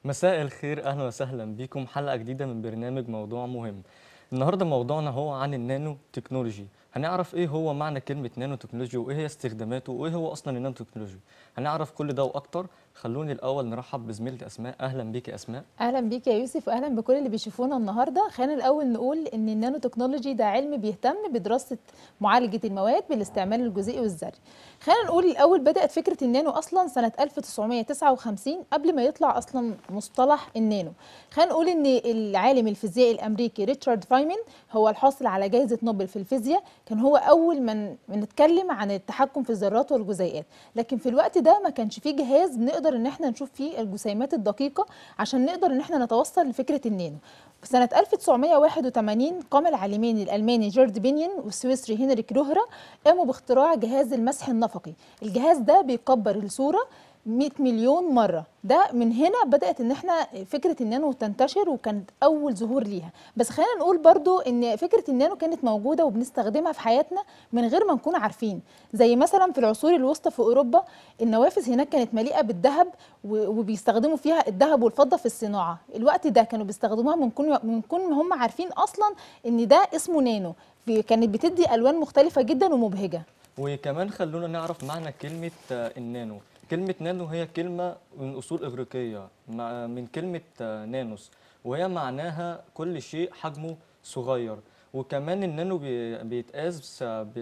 مساء الخير اهلا وسهلا بكم حلقه جديده من برنامج موضوع مهم النهارده موضوعنا هو عن النانو تكنولوجي هنعرف ايه هو معنى كلمه نانو تكنولوجي وايه هي استخداماته وايه هو اصلا النانو تكنولوجي هنعرف كل ده واكتر خلوني الاول نرحب بزميلتي اسماء اهلا بيك يا اسماء اهلا بيك يا يوسف واهلا بكل اللي بيشوفونا النهارده خلينا الاول نقول ان النانو تكنولوجي ده علم بيهتم بدراسه معالجه المواد بالاستعمال الجزيئي والذري خلينا نقول الاول بدات فكره النانو اصلا سنه 1959 قبل ما يطلع اصلا مصطلح النانو خلينا نقول ان العالم الفيزيائي الامريكي ريتشارد فايمن هو الحاصل على جائزه نوبل في الفيزياء كان هو اول من نتكلم عن التحكم في الذرات والجزيئات لكن في الوقت ده ما كانش فيه جهاز بنقدر ان احنا نشوف فيه الجسيمات الدقيقه عشان نقدر ان احنا نتوصل لفكره النانو في سنة 1981 قام العالمين الألماني جيرد بينيون والسويسري هنريك روهرا قاموا باختراع جهاز المسح النفقي الجهاز ده بيكبر الصورة 100 مليون مرة ده من هنا بدأت ان احنا فكرة النانو تنتشر وكانت اول ظهور ليها بس خلينا نقول برضو ان فكرة النانو كانت موجودة وبنستخدمها في حياتنا من غير ما نكون عارفين زي مثلا في العصور الوسطى في اوروبا النوافذ هناك كانت مليئة بالذهب وبيستخدموا فيها الذهب والفضة في الصناعة الوقت ده كانوا بيستخدموها من كون من كون هم عارفين اصلا ان ده اسمه نانو كانت بتدي الوان مختلفة جدا ومبهجة وكمان خلونا نعرف معنى كلمه النانو كلمة نانو هي كلمة من أصول إغريقية من كلمة نانوس وهي معناها كل شيء حجمه صغير وكمان النانو بيتقاس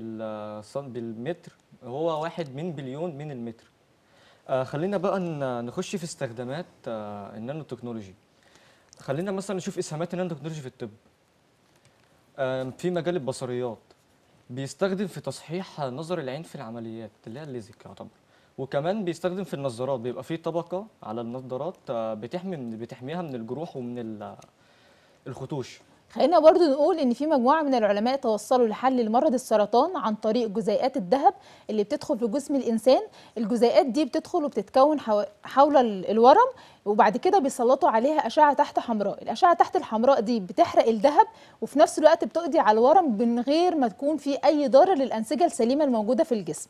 بالمتر هو واحد من بليون من المتر خلينا بقى نخش في استخدامات النانو تكنولوجي خلينا مثلا نشوف اسهامات النانو تكنولوجي في الطب في مجال البصريات بيستخدم في تصحيح نظر العين في العمليات اللي هي الليزك يعتبر وكمان بيستخدم في النظارات بيبقى فيه طبقه على النظارات بتحمي بتحميها من الجروح ومن الخطوش خلينا برضو نقول ان في مجموعه من العلماء توصلوا لحل مرض السرطان عن طريق جزيئات الذهب اللي بتدخل في جسم الانسان الجزيئات دي بتدخل وبتتكون حول الورم وبعد كده بيسلطوا عليها اشعه تحت حمراء الاشعه تحت الحمراء دي بتحرق الذهب وفي نفس الوقت بتقضي على الورم من غير ما تكون في اي ضرر للانسجه السليمه الموجوده في الجسم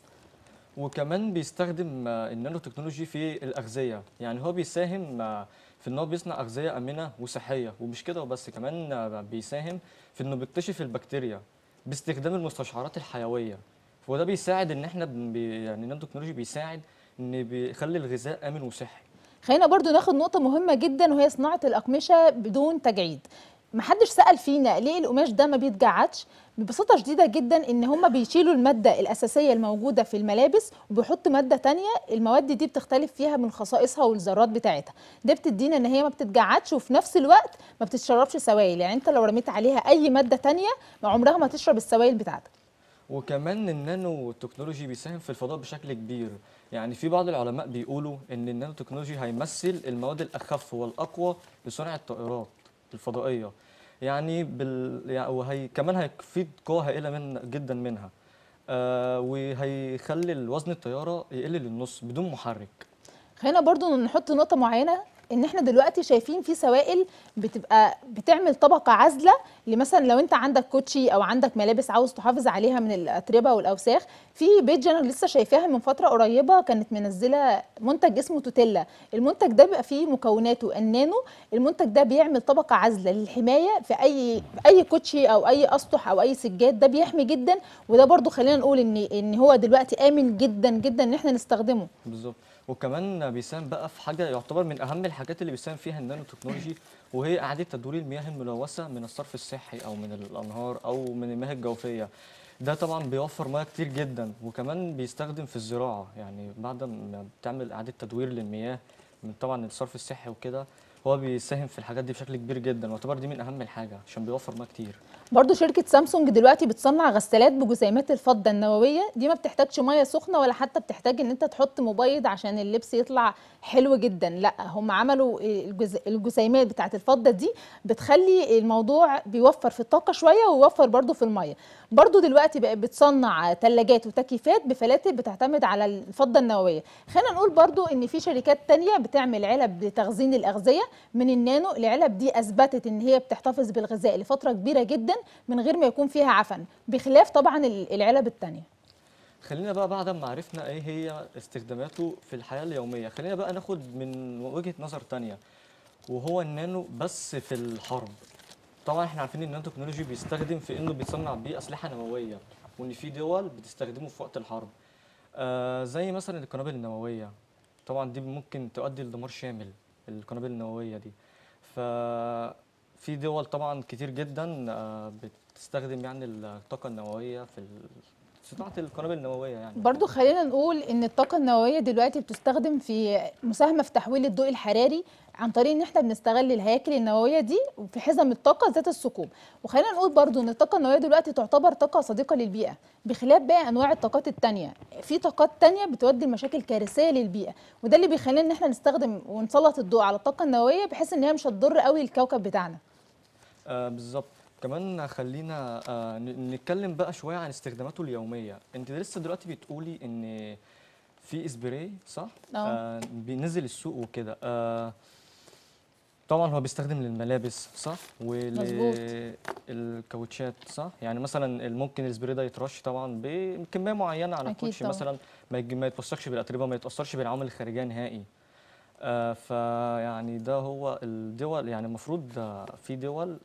وكمان بيستخدم النانو تكنولوجي في الاغذيه يعني هو بيساهم في ان هو بيصنع اغذيه امنه وصحيه ومش كده وبس كمان بيساهم في انه بيكتشف البكتيريا باستخدام المستشعرات الحيويه وده بيساعد ان احنا بي يعني النانو تكنولوجي بيساعد ان بيخلي الغذاء امن وصحي خلينا برضو ناخد نقطه مهمه جدا وهي صناعه الاقمشه بدون تجعيد محدش سأل فينا ليه القماش ده ما بيتجعدش ببساطة شديدة جدا ان هما بيشيلوا المادة الأساسية الموجودة في الملابس وبيحطوا مادة تانية المواد دي بتختلف فيها من خصائصها والذرات بتاعتها ده بتدينا ان هي ما بتتجعدش وفي نفس الوقت ما بتتشربش سوائل يعني انت لو رميت عليها اي مادة تانية عمرها ما تشرب السوائل بتاعتك وكمان النانو تكنولوجي بيساهم في الفضاء بشكل كبير يعني في بعض العلماء بيقولوا ان النانو تكنولوجي هيمثل المواد الأخف والأقوى لصنع الطائرات الفضائية يعني بال يعني وهي كمان هيفيد قوة هائلة من جدا منها آه وهيخلي الوزن الطيارة يقل للنص بدون محرك خلينا برضو نحط نقطة معينة ان احنا دلوقتي شايفين في سوائل بتبقى بتعمل طبقه عازله لمثلا لو انت عندك كوتشي او عندك ملابس عاوز تحافظ عليها من الاتربه والاوساخ في بيج انا لسه شايفاها من فتره قريبه كانت منزله منتج اسمه توتيلا المنتج ده بيبقى فيه مكوناته النانو المنتج ده بيعمل طبقه عازله للحمايه في اي اي كوتشي او اي اسطح او اي سجاد ده بيحمي جدا وده برضو خلينا نقول ان ان هو دلوقتي امن جدا جدا ان احنا نستخدمه بالظبط وكمان بيساهم بقى في حاجه يعتبر من اهم الحاجات اللي بيساهم فيها النانو تكنولوجي وهي اعاده تدوير المياه الملوثه من الصرف الصحي او من الانهار او من المياه الجوفيه ده طبعا بيوفر مياه كتير جدا وكمان بيستخدم في الزراعه يعني بعد ما بتعمل اعاده تدوير للمياه من طبعا الصرف الصحي وكده هو بيساهم في الحاجات دي بشكل كبير جدا واعتبر دي من اهم الحاجه عشان بيوفر مياه كتير برضو شركة سامسونج دلوقتي بتصنع غسالات بجسيمات الفضة النووية دي ما بتحتاجش مية سخنة ولا حتى بتحتاج ان انت تحط مبيض عشان اللبس يطلع حلو جدا لا هم عملوا الجز... الجسيمات بتاعة الفضة دي بتخلي الموضوع بيوفر في الطاقة شوية ويوفر برضو في المية برضو دلوقتي بقت بتصنع ثلاجات وتكييفات بفلاتر بتعتمد على الفضة النووية خلينا نقول برضو ان في شركات تانية بتعمل علب لتخزين الأغذية من النانو العلب دي أثبتت ان هي بتحتفظ بالغذاء لفترة كبيرة جدا من غير ما يكون فيها عفن بخلاف طبعا العلب التانية خلينا بقى بعد ما عرفنا ايه هي استخداماته في الحياه اليوميه خلينا بقى ناخد من وجهه نظر تانية وهو النانو بس في الحرب طبعا احنا عارفين ان النانو تكنولوجي بيستخدم في انه بيصنع بيه اسلحه نوويه وان في دول بتستخدمه في وقت الحرب آه زي مثلا القنابل النوويه طبعا دي ممكن تؤدي لدمار شامل القنابل النوويه دي ففي دول طبعا كتير جدا آه بتستخدم يعني الطاقه النوويه في ال- صناعه القنابل النوويه يعني برضو خلينا نقول ان الطاقة النووية دلوقتي بتستخدم في مساهمة في تحويل الضوء الحراري عن طريق ان احنا بنستغل الهياكل النووية دي في حزم الطاقة ذات الثقوب وخلينا نقول برضو ان الطاقة النووية دلوقتي تعتبر طاقة صديقة للبيئة بخلاف باقي انواع الطاقات التانية في طاقات تانية بتؤدي لمشاكل كارثية للبيئة وده اللي بيخلينا ان احنا نستخدم ونسلط الضوء على الطاقة النووية بحيث ان هي مش هتضر قوي الكوكب بتاعنا آه بالظبط كمان خلينا آه ن- نتكلم بقى شويه عن استخداماته اليوميه انت لسه دلوقتي بتقولي ان في اسبراي صح اه. آه بينزل السوق وكده آه طبعا هو بيستخدم للملابس صح مظبوط. وللكاوتشات صح يعني مثلا ممكن السبراي ده يترش طبعا بكميه معينه على أكيد الكوتشي طبعا. مثلا ما يج- ما يتوسخش بالاتربه ما يتاثرش بالعوامل الخارجيه نهائي آه فيعني ده هو الدول يعني المفروض آه، في دول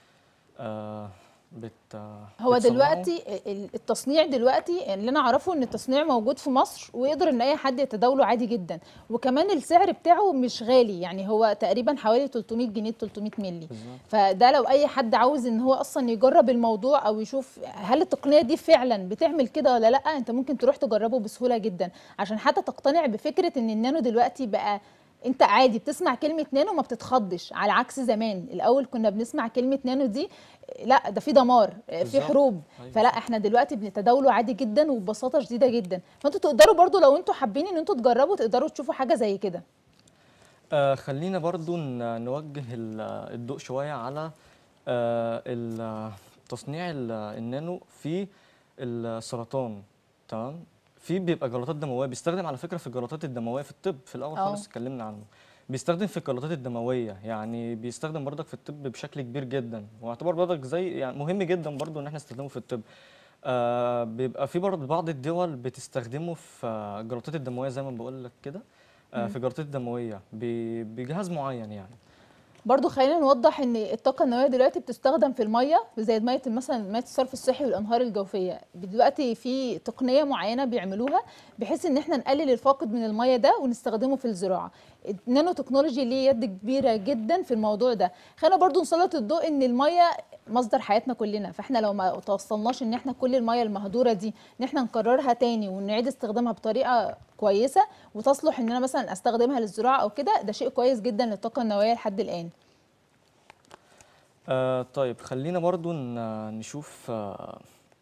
آه بت آه، هو بتصنعه. دلوقتي ال- التصنيع دلوقتي اللي انا اعرفه ان التصنيع موجود في مصر ويقدر ان اي حد يتداوله عادي جدا وكمان السعر بتاعه مش غالي يعني هو تقريبا حوالي 300 جنيه 300 مللي بالظبط فده لو اي حد عاوز ان هو اصلا يجرب الموضوع او يشوف هل التقنيه دي فعلا بتعمل كده ولا لا انت ممكن تروح تجربه بسهوله جدا عشان حتى تقتنع بفكره ان النانو دلوقتي بقى انت عادي بتسمع كلمه نانو ما بتتخضش على عكس زمان الاول كنا بنسمع كلمه نانو دي لا ده في دمار في بالظبط. حروب أيوة. فلا احنا دلوقتي بنتداوله عادي جدا وببساطه شديده جدا فانتوا تقدروا برضو لو انتوا حابين ان انتوا تجربوا تقدروا تشوفوا حاجه زي كده آه خلينا برضو ن- نوجه ال- الضوء شوية على آه ال- تصنيع ال- النانو في السرطان تمام في بيبقى جلطات دمويه بيستخدم على فكره في الجلطات الدمويه في الطب في الاول اه. خالص اتكلمنا عنه بيستخدم في الجلطات الدمويه يعني بيستخدم برضك في الطب بشكل كبير جدا واعتبر برضك زي يعني مهم جدا برضو ان احنا نستخدمه في الطب آه بيبقى في برضه بعض الدول بتستخدمه في آه، الجلطات الدمويه زي ما بقول لك كده آه في الجلطات الدمويه ب- بجهاز معين يعني برضو خلينا نوضح ان الطاقه النوويه دلوقتي بتستخدم في الميه زي ميه مثلا ميه الصرف الصحي والانهار الجوفيه دلوقتي في تقنيه معينه بيعملوها بحيث ان احنا نقلل الفاقد من الميه ده ونستخدمه في الزراعه النانو تكنولوجي ليه يد كبيره جدا في الموضوع ده خلينا برضو نسلط الضوء ان الميه مصدر حياتنا كلنا فاحنا لو ما توصلناش ان احنا كل الميه المهدوره دي ان احنا نكررها تاني ونعيد استخدامها بطريقه كويسه وتصلح ان انا مثلا استخدمها للزراعه او كده ده شيء كويس جدا للطاقه النوويه لحد الان آه طيب خلينا برضو ن- نشوف آه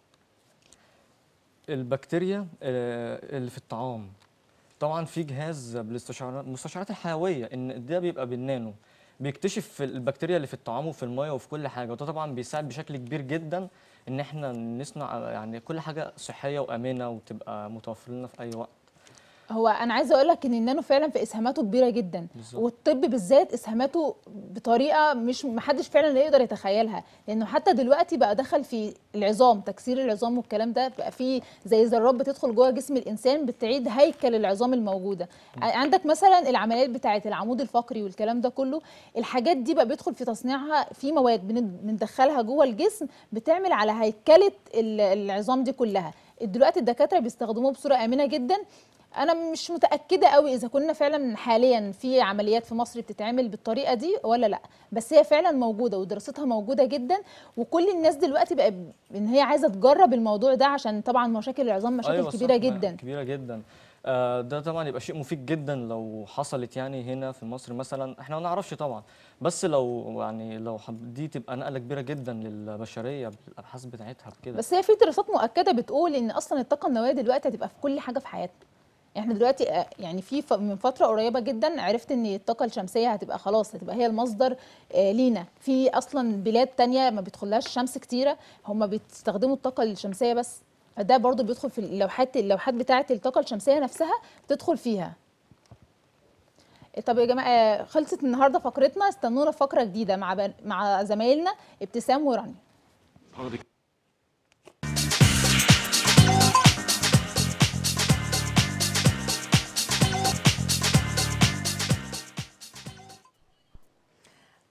البكتيريا آه اللي في الطعام طبعا في جهاز بالاستشعارات المستشعرات الحيويه ان ده بيبقى بالنانو بيكتشف البكتيريا اللي في الطعام وفي الميه وفي كل حاجه وده طبعا بيساعد بشكل كبير جدا ان احنا نصنع يعني كل حاجه صحيه وامنه وتبقى متوفره لنا في اي وقت هو انا عايزه اقول لك ان النانو فعلا في اسهاماته كبيره جدا بالظبط. والطب بالذات اسهاماته بطريقه مش محدش فعلا يقدر يتخيلها لانه حتى دلوقتي بقى دخل في العظام تكسير العظام والكلام ده بقى في زي ذرات بتدخل جوه جسم الانسان بتعيد هيكل العظام الموجوده عندك مثلا العمليات بتاعه العمود الفقري والكلام ده كله الحاجات دي بقى بيدخل في تصنيعها في مواد بن- بندخلها جوه الجسم بتعمل على هيكله ال- العظام دي كلها دلوقتي الدكاتره بيستخدموه بصوره امنه جدا انا مش متاكده قوي اذا كنا فعلا حاليا في عمليات في مصر بتتعمل بالطريقه دي ولا لا بس هي فعلا موجوده ودراستها موجوده جدا وكل الناس دلوقتي بقى ب- ان هي عايزه تجرب الموضوع ده عشان طبعا مشاكل العظام مشاكل أيوة كبيره صح، جدا كبيره جدا آه، ده طبعا يبقى شيء مفيد جدا لو حصلت يعني هنا في مصر مثلا احنا ما نعرفش طبعا بس لو يعني لو حب دي تبقى نقله كبيره جدا للبشريه بالابحاث بتاعتها بكده بس هي في دراسات مؤكده بتقول ان اصلا الطاقه النوويه دلوقتي هتبقى في كل حاجه في حياتنا احنا دلوقتي آه، يعني في ف- من فتره قريبه جدا عرفت ان الطاقه الشمسيه هتبقى خلاص هتبقى هي المصدر آه، لينا في اصلا بلاد تانية ما بيدخلهاش شمس كتيره هم بيستخدموا الطاقه الشمسيه بس ده برضو بيدخل في اللوحات اللوحات بتاعه الطاقه الشمسيه نفسها بتدخل فيها طب يا جماعه آه، خلصت النهارده فقرتنا استنونا في فقره جديده مع بن- مع زمايلنا ابتسام ورانيا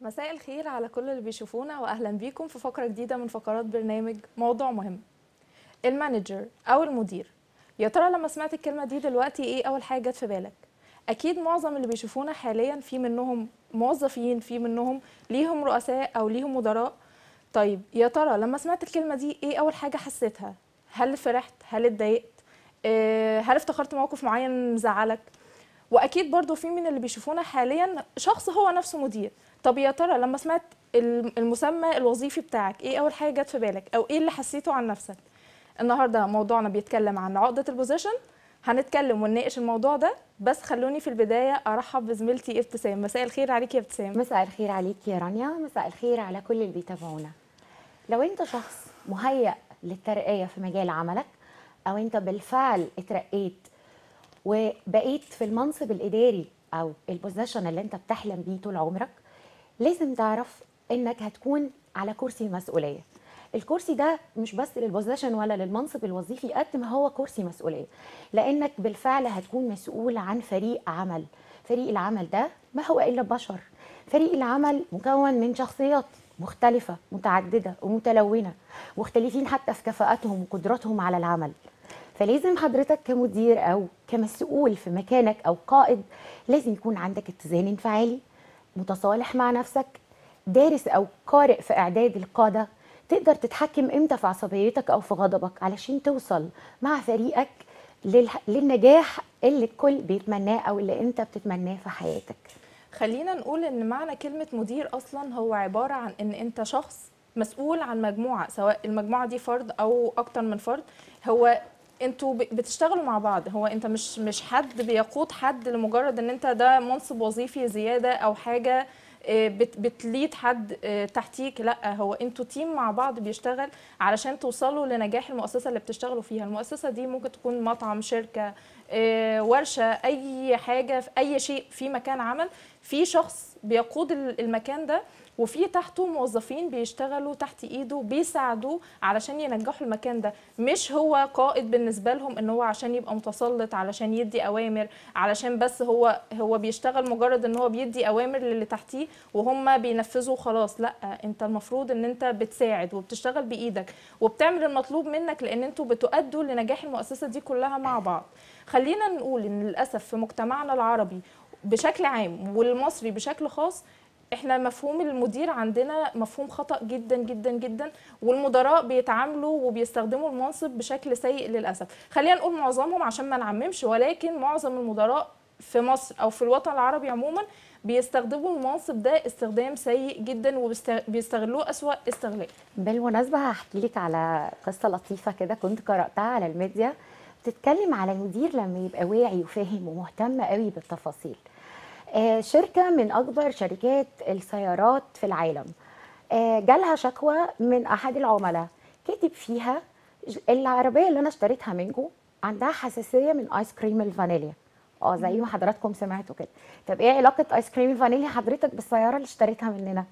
مساء الخير على كل اللي بيشوفونا واهلا بيكم في فقره جديده من فقرات برنامج موضوع مهم المانجر او المدير يا ترى لما سمعت الكلمه دي دلوقتي ايه اول حاجه جت في بالك اكيد معظم اللي بيشوفونا حاليا في منهم موظفين في منهم ليهم رؤساء او ليهم مدراء طيب يا ترى لما سمعت الكلمه دي ايه اول حاجه حسيتها هل فرحت هل اتضايقت آه، هل افتكرت موقف معين زعلك واكيد برضو في من اللي بيشوفونا حاليا شخص هو نفسه مدير طب يا ترى لما سمعت الم- المسمى الوظيفي بتاعك ايه اول حاجه جت في بالك او ايه اللي حسيته عن نفسك النهارده موضوعنا بيتكلم عن عقده البوزيشن هنتكلم ونناقش الموضوع ده بس خلوني في البدايه ارحب بزميلتي ابتسام مساء الخير عليك يا ابتسام مساء الخير عليك يا رانيا مساء الخير على كل اللي بيتابعونا لو انت شخص مهيأ للترقية في مجال عملك او انت بالفعل اترقيت وبقيت في المنصب الاداري او البوزيشن اللي انت بتحلم بيه طول عمرك لازم تعرف انك هتكون على كرسي المسؤوليه الكرسي ده مش بس للبوزيشن ولا للمنصب الوظيفي قد ما هو كرسي مسؤوليه لانك بالفعل هتكون مسؤول عن فريق عمل فريق العمل ده ما هو الا بشر فريق العمل مكون من شخصيات مختلفة متعددة ومتلونة مختلفين حتى في كفاءاتهم وقدراتهم على العمل فلازم حضرتك كمدير أو كمسؤول في مكانك أو قائد لازم يكون عندك اتزان انفعالي متصالح مع نفسك دارس أو قارئ في إعداد القادة تقدر تتحكم امتى في عصبيتك أو في غضبك علشان توصل مع فريقك للح- للنجاح اللي الكل بيتمناه أو اللي أنت بتتمناه في حياتك خلينا نقول ان معنى كلمه مدير اصلا هو عباره عن ان انت شخص مسؤول عن مجموعه سواء المجموعه دي فرد او اكتر من فرد هو انتوا ب- بتشتغلوا مع بعض هو انت مش مش حد بيقود حد لمجرد ان انت ده منصب وظيفي زياده او حاجه آه، بت- بتليد حد آه، تحتيك لا هو انتوا تيم مع بعض بيشتغل علشان توصلوا لنجاح المؤسسه اللي بتشتغلوا فيها المؤسسه دي ممكن تكون مطعم شركه آه، ورشه اي حاجه في اي شيء في مكان عمل في شخص بيقود ال- المكان ده وفي تحته موظفين بيشتغلوا تحت ايده بيساعدوه علشان ينجحوا المكان ده مش هو قائد بالنسبه لهم ان هو عشان يبقى متسلط علشان يدي اوامر علشان بس هو هو بيشتغل مجرد ان هو بيدي اوامر للي تحتيه وهم بينفذوا خلاص لا انت المفروض ان انت بتساعد وبتشتغل بايدك وبتعمل المطلوب منك لان انتوا بتؤدوا لنجاح المؤسسه دي كلها مع بعض خلينا نقول ان للاسف في مجتمعنا العربي بشكل عام والمصري بشكل خاص احنا مفهوم المدير عندنا مفهوم خطأ جدا جدا جدا والمدراء بيتعاملوا وبيستخدموا المنصب بشكل سيء للأسف خلينا نقول معظمهم عشان ما نعممش ولكن معظم المدراء في مصر أو في الوطن العربي عموما بيستخدموا المنصب ده استخدام سيء جدا وبيستغلوه أسوأ استغلال بالمناسبة هحكي لك على قصة لطيفة كده كنت قرأتها على الميديا بتتكلم على المدير لما يبقى واعي وفاهم ومهتم قوي بالتفاصيل آه، شركة من أكبر شركات السيارات في العالم آه، جالها شكوى من أحد العملاء كتب فيها ج- العربية اللي أنا اشتريتها منكم عندها حساسية من آيس كريم الفانيليا اه زي ما حضراتكم سمعتوا كده طب ايه علاقة آيس كريم الفانيليا حضرتك بالسيارة اللي اشتريتها مننا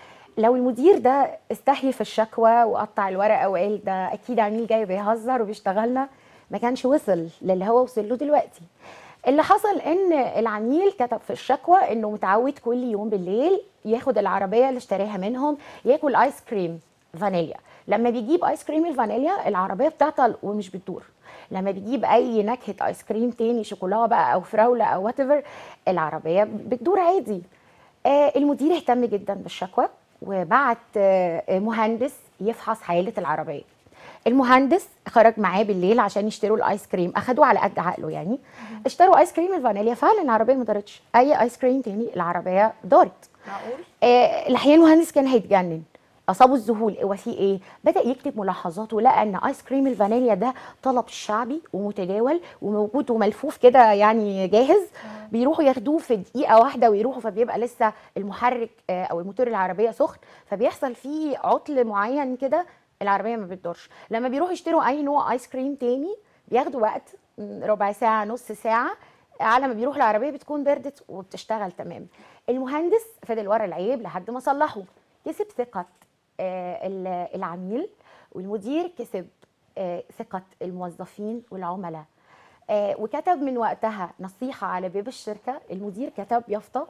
لو المدير ده استحي في الشكوى وقطع الورقه وقال ده اكيد عميل جاي بيهزر وبيشتغلنا ما كانش وصل للي هو وصل له دلوقتي اللي حصل ان العميل كتب في الشكوى انه متعود كل يوم بالليل ياخد العربيه اللي اشتراها منهم ياكل ايس كريم فانيليا لما بيجيب ايس كريم الفانيليا العربيه بتعطل ومش بتدور لما بيجيب اي نكهه ايس كريم تاني شوكولا بقى او فراوله او وات العربيه بتدور عادي آه، المدير اهتم جدا بالشكوى وبعت آه، مهندس يفحص حالة العربية المهندس خرج معاه بالليل عشان يشتروا الايس كريم اخدوه على قد عقله يعني اشتروا ايس كريم الفانيليا فعلا العربيه ما دارتش اي ايس كريم تاني العربيه دارت معقول؟ آه، الحقيقه المهندس كان هيتجنن اصابه الذهول هو في ايه بدا يكتب ملاحظات ولقى ان ايس كريم الفانيليا ده طلب شعبي ومتداول وموجود وملفوف كده يعني جاهز بيروحوا ياخدوه في دقيقه واحده ويروحوا فبيبقى لسه المحرك آه، او الموتور العربيه سخن فبيحصل فيه عطل معين كده العربيه ما بتدورش لما بيروحوا يشتروا اي نوع ايس كريم تاني بياخدوا وقت م، ربع ساعه نص ساعه على ما بيروح العربيه بتكون بردت وبتشتغل تمام المهندس فضل ورا العيب لحد ما صلحه كسب ثقه آه، ال- العميل والمدير كسب آه، ثقه الموظفين والعملاء آه، وكتب من وقتها نصيحه على باب الشركه المدير كتب يافطه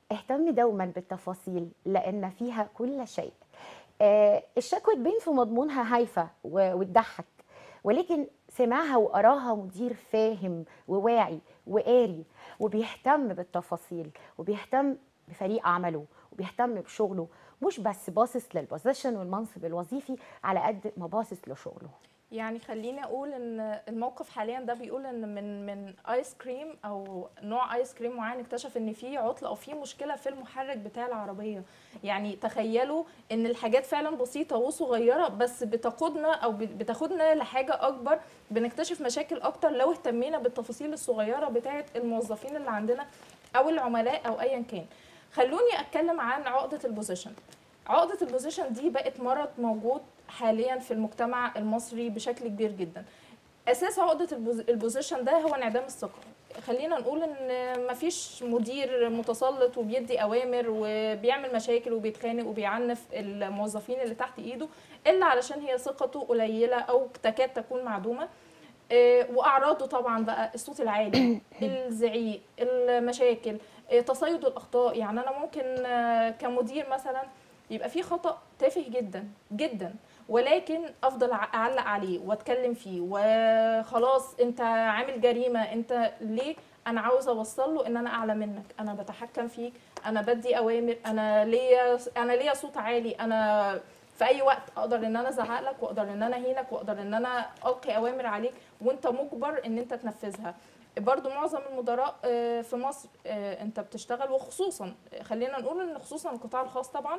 اهتم دوما بالتفاصيل لان فيها كل شيء آه، الشكوى تبين في مضمونها هايفه و- وتضحك ولكن سمعها وقراها مدير فاهم وواعي وقاري وبيهتم بالتفاصيل وبيهتم بفريق عمله وبيهتم بشغله مش بس باصص للبوزيشن والمنصب الوظيفي على قد ما باصص لشغله يعني خليني اقول ان الموقف حاليا ده بيقول ان من من ايس كريم او نوع ايس كريم معين اكتشف ان في عطله او في مشكله في المحرك بتاع العربيه يعني تخيلوا ان الحاجات فعلا بسيطه وصغيره بس بتقودنا او بتاخدنا لحاجه اكبر بنكتشف مشاكل اكتر لو اهتمينا بالتفاصيل الصغيره بتاعه الموظفين اللي عندنا او العملاء او ايا كان خلوني اتكلم عن عقده البوزيشن عقده البوزيشن دي بقت مرض موجود حاليا في المجتمع المصري بشكل كبير جدا اساس عقده البوز- البوزيشن ده هو انعدام الثقه خلينا نقول ان مفيش مدير متسلط وبيدي اوامر وبيعمل مشاكل وبيتخانق وبيعنف الموظفين اللي تحت ايده الا علشان هي ثقته قليله او تكاد تكون معدومه آه، واعراضه طبعا بقى الصوت العالي الزعيق المشاكل آه، تصيد الاخطاء يعني انا ممكن آه، كمدير مثلا يبقى في خطا تافه جدا جدا ولكن افضل ع- اعلق عليه واتكلم فيه وخلاص انت عامل جريمه انت ليه انا عاوزه اوصل له ان انا اعلى منك انا بتحكم فيك انا بدي اوامر انا ليا انا ليا صوت عالي انا في اي وقت اقدر ان انا ازعق لك واقدر ان انا اهينك واقدر ان انا القي اوامر عليك وانت مجبر ان انت تنفذها برضو معظم المدراء آه، في مصر آه، انت بتشتغل وخصوصا خلينا نقول ان خصوصا القطاع الخاص طبعا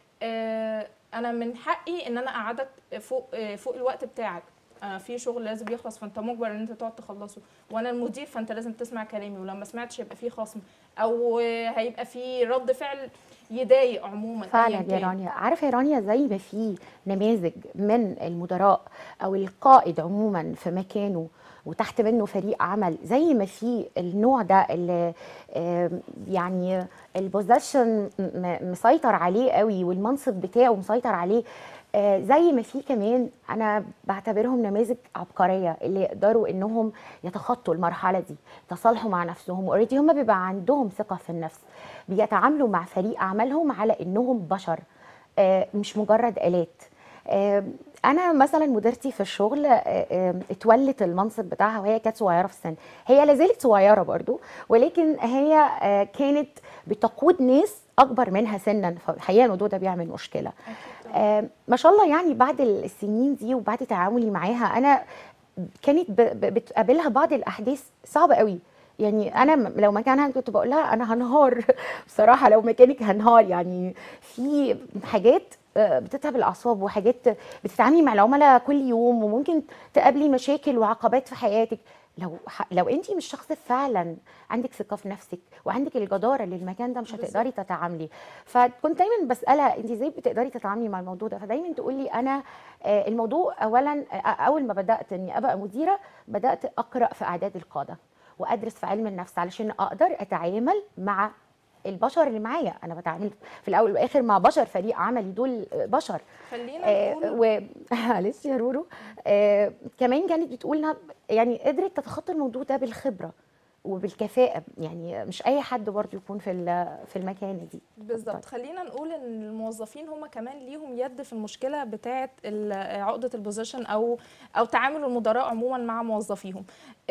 آه، انا من حقي ان انا اقعدك فوق آه، فوق الوقت بتاعك آه، في شغل لازم يخلص فانت مجبر ان انت تقعد تخلصه وانا المدير فانت لازم تسمع كلامي ولما سمعتش يبقى في خصم او آه، هيبقى في رد فعل يضايق عموما فعلا أياً يا كان. رانيا عارفه يا رانيا زي ما في نماذج من المدراء او القائد عموما في مكانه وتحت منه فريق عمل زي ما في النوع ده اللي آم، يعني البوزيشن مسيطر عليه قوي والمنصب بتاعه مسيطر عليه آه، زي ما في كمان انا بعتبرهم نماذج عبقريه اللي يقدروا انهم يتخطوا المرحله دي تصالحوا مع نفسهم اوريدي هم بيبقى عندهم ثقه في النفس بيتعاملوا مع فريق عملهم على انهم بشر آه، مش مجرد الات آه، انا مثلا مديرتي في الشغل آه، آه، اتولت المنصب بتاعها وهي كانت صغيره في السن هي لازالت صغيره برضو ولكن هي آه، كانت بتقود ناس اكبر منها سنا فالحقيقه الموضوع ده بيعمل مشكله آه، ما شاء الله يعني بعد السنين دي وبعد تعاملي معاها انا كانت ب- ب- بتقابلها بعض الاحداث صعبه قوي يعني انا م- لو مكانها كنت بقول لها انا هنهار بصراحه لو مكانك هنهار يعني في حاجات آه، بتتعب الاعصاب وحاجات بتتعاملي مع العملاء كل يوم وممكن تقابلي مشاكل وعقبات في حياتك لو ح- لو انت مش شخص فعلا عندك ثقه في نفسك وعندك الجداره للمكان ده مش هتقدري تتعاملي فكنت دايما بسالها انت ازاي بتقدري تتعاملي مع الموضوع ده فدايما تقول لي انا آه، الموضوع اولا آه، اول ما بدات اني ابقى مديره بدات اقرا في اعداد القاده وادرس في علم النفس علشان اقدر اتعامل مع البشر اللي معايا انا بتعامل في الاول والاخر مع بشر فريق عملي دول بشر خلينا آه نقول و معلش يا رورو آه كمان كانت بتقول انها يعني قدرت تتخطى الموضوع ده بالخبره وبالكفاءه يعني مش اي حد برضه يكون في ال- في المكانه دي بالظبط خلينا نقول ان الموظفين هم كمان ليهم يد في المشكله بتاعه ال- عقده البوزيشن او او تعامل المدراء عموما مع موظفيهم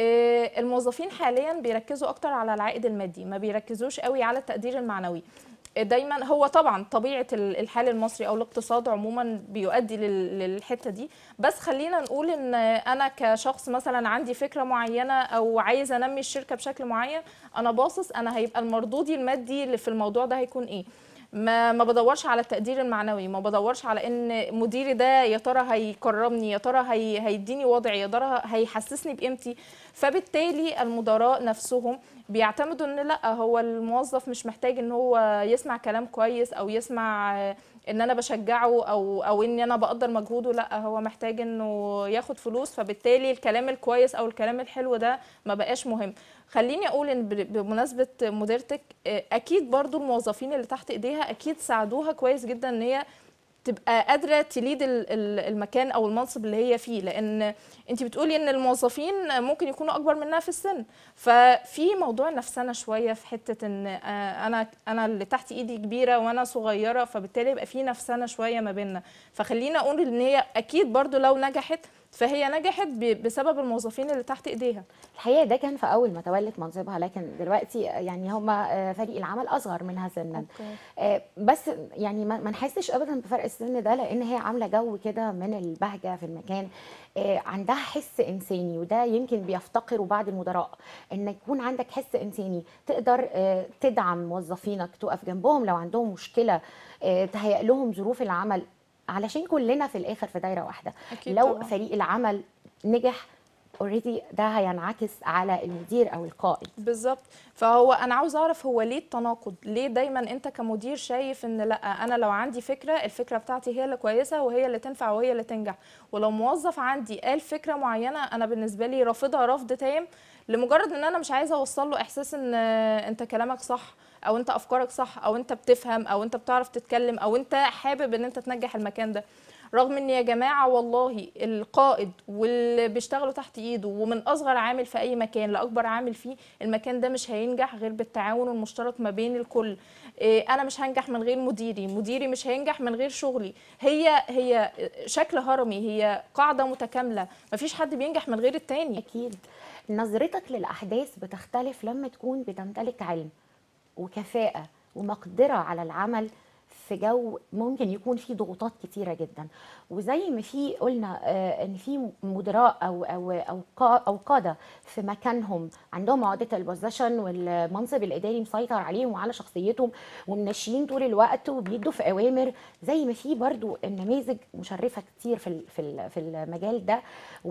آه، الموظفين حاليا بيركزوا اكتر على العائد المادي ما بيركزوش قوي على التقدير المعنوي آه، دايما هو طبعا طبيعه ال- الحال المصري او الاقتصاد عموما بيؤدي لل- للحته دي بس خلينا نقول ان انا كشخص مثلا عندي فكره معينه او عايز انمي الشركه بشكل معين انا باصص انا هيبقى المردودي المادي اللي في الموضوع ده هيكون ايه ما ما بدورش على التقدير المعنوي ما بدورش على ان مديري ده يا ترى هيكرمني يا ترى هي هيديني وضعي يا ترى هيحسسني بقيمتي فبالتالي المدراء نفسهم بيعتمدوا ان لا هو الموظف مش محتاج ان هو يسمع كلام كويس او يسمع آه، ان انا بشجعه او او ان انا بقدر مجهوده لا هو محتاج انه ياخد فلوس فبالتالي الكلام الكويس او الكلام الحلو ده ما بقاش مهم خليني اقول ان ب- بمناسبه مديرتك آه، اكيد برضو الموظفين اللي تحت ايديها اكيد ساعدوها كويس جدا ان هي تبقى قادره تليد ال- ال- المكان او المنصب اللي هي فيه لان انت بتقولي ان الموظفين ممكن يكونوا اكبر منها في السن ففي موضوع نفسنا شويه في حته ان آه، انا انا اللي تحت ايدي كبيره وانا صغيره فبالتالي يبقى في نفسنا شويه ما بيننا فخلينا اقول ان هي اكيد برضو لو نجحت فهي نجحت ب- بسبب الموظفين اللي تحت ايديها الحقيقه ده كان في اول ما تولت منصبها لكن دلوقتي يعني هم فريق العمل اصغر منها سنا آه، بس يعني ما ما نحسش ابدا بفرق السن ده لان هي عامله جو كده من البهجه في المكان آه، عندها حس انساني وده يمكن بيفتقره بعض المدراء ان يكون عندك حس انساني تقدر آه، تدعم موظفينك تقف جنبهم لو عندهم مشكله آه، تهيئ لهم ظروف العمل علشان كلنا في الاخر في دايره واحده أكيد لو طبعاً. فريق العمل نجح اوريدي ده هينعكس على المدير او القائد بالظبط فهو انا عاوز اعرف هو ليه التناقض ليه دايما انت كمدير شايف ان لا انا لو عندي فكره الفكره بتاعتي هي اللي كويسه وهي اللي تنفع وهي اللي تنجح ولو موظف عندي قال فكره معينه انا بالنسبه لي رافضها رفض تام لمجرد ان انا مش عايزه اوصل له احساس ان آه، انت كلامك صح او انت افكارك صح او انت بتفهم او انت بتعرف تتكلم او انت حابب ان انت تنجح المكان ده رغم ان يا جماعه والله القائد واللي بيشتغلوا تحت ايده ومن اصغر عامل في اي مكان لاكبر عامل فيه المكان ده مش هينجح غير بالتعاون المشترك ما بين الكل إيه، انا مش هنجح من غير مديري مديري مش هينجح من غير شغلي هي هي شكل هرمي هي قاعده متكامله مفيش حد بينجح من غير التاني اكيد نظرتك للاحداث بتختلف لما تكون بتمتلك علم وكفاءه ومقدره على العمل في جو ممكن يكون فيه ضغوطات كتيره جدا وزي ما في قلنا آه، ان في مدراء او او او قا- او قاده في مكانهم عندهم عقده البوزيشن والمنصب الاداري مسيطر عليهم وعلى شخصيتهم ومنشيين طول الوقت وبيدوا في اوامر زي ما في برضو النماذج مشرفه كتير في ال- في ال- في المجال ده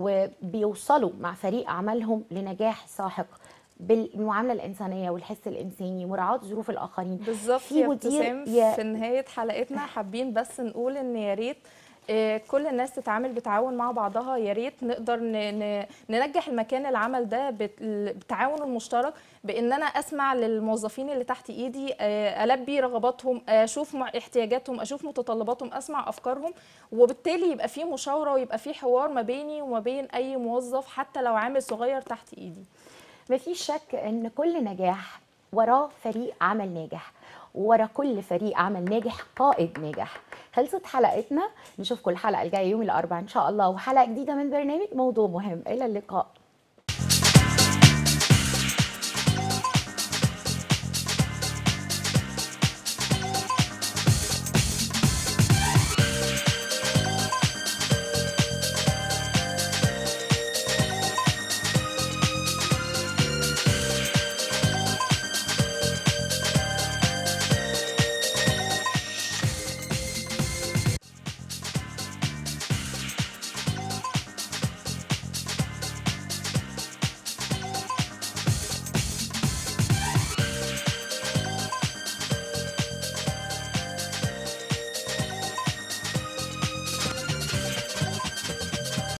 وبيوصلوا مع فريق عملهم لنجاح ساحق بالمعامله الانسانيه والحس الانساني مراعاه ظروف الاخرين بالظبط في يا مدير ابتسام يا- في نهايه حلقتنا حابين بس نقول ان يا ريت آه، كل الناس تتعامل بتعاون مع بعضها يا ريت نقدر ن- ن- ننجح المكان العمل ده بت- بالتعاون المشترك بان انا اسمع للموظفين اللي تحت ايدي آه، البي رغباتهم اشوف مع- احتياجاتهم اشوف متطلباتهم اسمع افكارهم وبالتالي يبقى في مشاوره ويبقى في حوار ما بيني وما بين اي موظف حتى لو عامل صغير تحت ايدي مفيش شك ان كل نجاح وراه فريق عمل ناجح ورا كل فريق عمل ناجح قائد ناجح خلصت حلقتنا نشوفكم الحلقه الجايه يوم الاربعاء ان شاء الله وحلقه جديده من برنامج موضوع مهم الى اللقاء